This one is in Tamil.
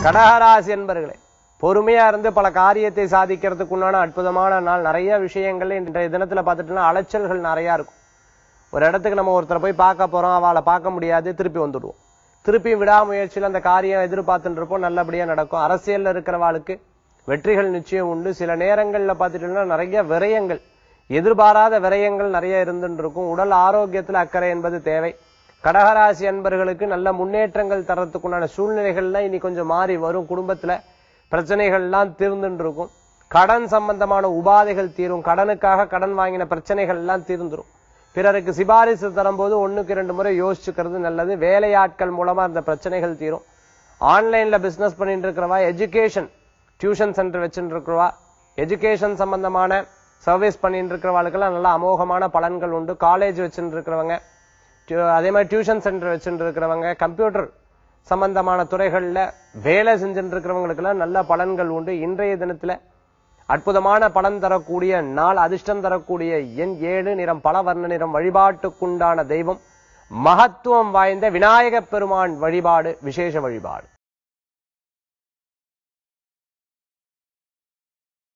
கடகராசி என்பர்களே பொறுமையா இருந்து பல காரியத்தை சாதிக்கிறதுக்கு உண்டான அற்புதமான நாள் நிறைய விஷயங்கள் இன்றைய தினத்துல பார்த்துட்டோம்னா அலைச்சல்கள் நிறைய இருக்கும் ஒரு இடத்துக்கு நம்ம ஒருத்தரை போய் பார்க்க போறோம் அவளை பார்க்க முடியாது திருப்பி வந்துடுவோம் திருப்பி விடாமுயற்சியில் அந்த காரியம் எதிர்பார்த்துட்டு இருப்போம் நல்லபடியா நடக்கும் அரசியல்ல இருக்கிறவாளுக்கு வெற்றிகள் நிச்சயம் உண்டு சில நேரங்கள்ல பார்த்துட்டோம்னா நிறைய விரயங்கள் எதிர்பாராத விரயங்கள் நிறைய இருந்துட்டு இருக்கும் உடல் ஆரோக்கியத்துல அக்கறை என்பது தேவை கடகராசி அன்பர்களுக்கு நல்ல முன்னேற்றங்கள் தரத்துக்குண்டான சூழ்நிலைகள்லாம் இனி கொஞ்சம் மாறி வரும் குடும்பத்துல பிரச்சனைகள்லாம் தீர்ந்துட்டு இருக்கும் கடன் சம்பந்தமான உபாதைகள் தீரும் கடனுக்காக கடன் வாங்கின பிரச்சனைகள் எல்லாம் தீர்ந்துரும் பிறருக்கு சிபாரிசு தரும்போது ஒண்ணுக்கு ரெண்டு முறை யோசிச்சுக்கிறது நல்லது வேலையாட்கள் மூலமா இந்த பிரச்சனைகள் தீரும் ஆன்லைன்ல பிசினஸ் பண்ணிட்டு இருக்கிறவா எஜுகேஷன் டியூஷன் சென்டர் வச்சுட்டு இருக்கிறவா எஜுகேஷன் சம்பந்தமான சர்வீஸ் பண்ணிட்டு இருக்கிறவாளுக்கெல்லாம் நல்ல அமோகமான பலன்கள் உண்டு காலேஜ் வச்சுட்டு இருக்கிறவங்க டியூ- அதே மாதிரி டியூஷன் சென்டர் வச்சுட்டு இருக்கிறவங்க கம்ப்யூட்டர் சம்பந்தமான துறைகள்ல வேலை செஞ்சுட்டு இருக்கிறவங்களுக்கெல்லாம் நல்ல பலன்கள் உண்டு இன்றைய தினத்துல அற்புதமான பலன் தரக்கூடிய நாள் அதிர்ஷ்டம் தரக்கூடிய எண் ஏழு நிறம் பல வர்ண நிறம் வழிபாட்டுக்குண்டான தெய்வம் மகத்துவம் வாய்ந்த விநாயகப் பெருமான் வழிபாடு விசேஷ வழிபாடு